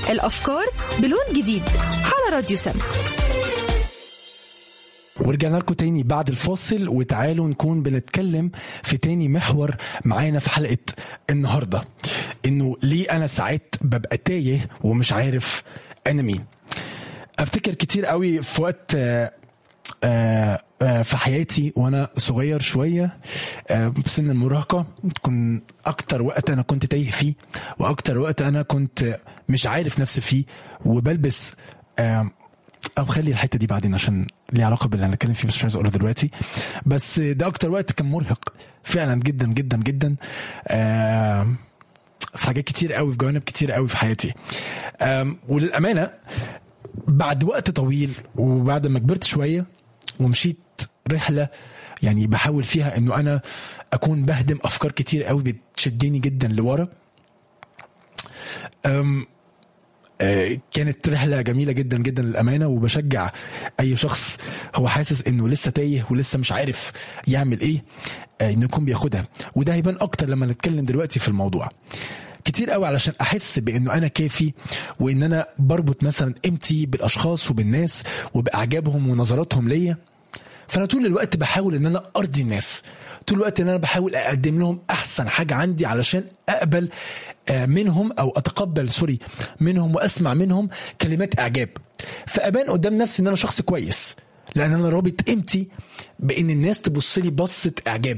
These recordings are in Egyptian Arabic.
الأفكار بلون جديد على راديو سم ورجعنا لكم تاني بعد الفاصل وتعالوا نكون بنتكلم في تاني محور معانا في حلقة النهاردة انه ليه انا ساعات ببقى تايه ومش عارف انا مين افتكر كتير قوي في وقت آه، آه، آه، في حياتي وانا صغير شويه آه، في سن المراهقه كن اكتر وقت انا كنت تايه فيه واكتر وقت انا كنت مش عارف نفسي فيه وبلبس آه، او خلي الحته دي بعدين عشان ليه علاقه باللي انا هنتكلم فيه بس مش عايز اقوله دلوقتي بس ده اكتر وقت كان مرهق فعلا جدا جدا جدا آه في حاجات كتير قوي في جوانب كتير قوي في حياتي آم، وللامانه بعد وقت طويل وبعد ما كبرت شويه ومشيت رحله يعني بحاول فيها انه انا اكون بهدم افكار كتير قوي بتشدني جدا لورا أم آه، كانت رحله جميله جدا جدا للامانه وبشجع اي شخص هو حاسس انه لسه تايه ولسه مش عارف يعمل ايه آه، انه يكون بياخدها وده هيبان اكتر لما نتكلم دلوقتي في الموضوع كتير قوي علشان احس بانه انا كافي وان انا بربط مثلا قيمتي بالاشخاص وبالناس وباعجابهم ونظراتهم ليا فانا طول الوقت بحاول ان انا ارضي الناس طول الوقت ان انا بحاول اقدم لهم احسن حاجه عندي علشان اقبل آه، منهم او اتقبل سوري منهم واسمع منهم كلمات اعجاب فابان قدام نفسي ان انا شخص كويس لان انا رابط قيمتي بان الناس تبص لي بصه اعجاب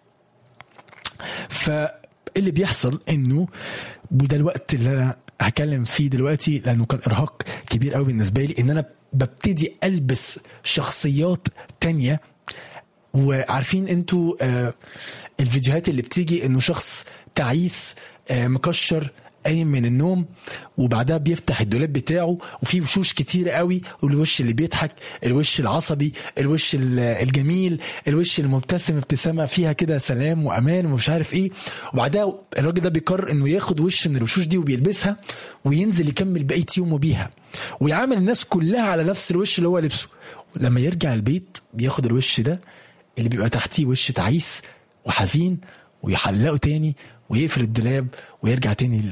فاللي بيحصل انه وده الوقت اللي انا هكلم فيه دلوقتي لانه كان ارهاق كبير قوي بالنسبه لي ان انا ببتدي البس شخصيات تانية وعارفين انتوا آه الفيديوهات اللي بتيجي انه شخص تعيس آه مكشر قايم من النوم وبعدها بيفتح الدولاب بتاعه وفيه وشوش كتيرة قوي والوش اللي بيضحك الوش العصبي الوش ال- الجميل الوش المبتسم ابتسامة فيها كده سلام وأمان ومش عارف ايه وبعدها الراجل ده بيقرر انه ياخد وش من الوشوش دي وبيلبسها وينزل يكمل بقية يومه بيها ويعامل الناس كلها على نفس الوش اللي هو لبسه لما يرجع البيت بياخد الوش ده اللي بيبقى تحتيه وش تعيس وحزين ويحلقه تاني ويقفل الدولاب ويرجع تاني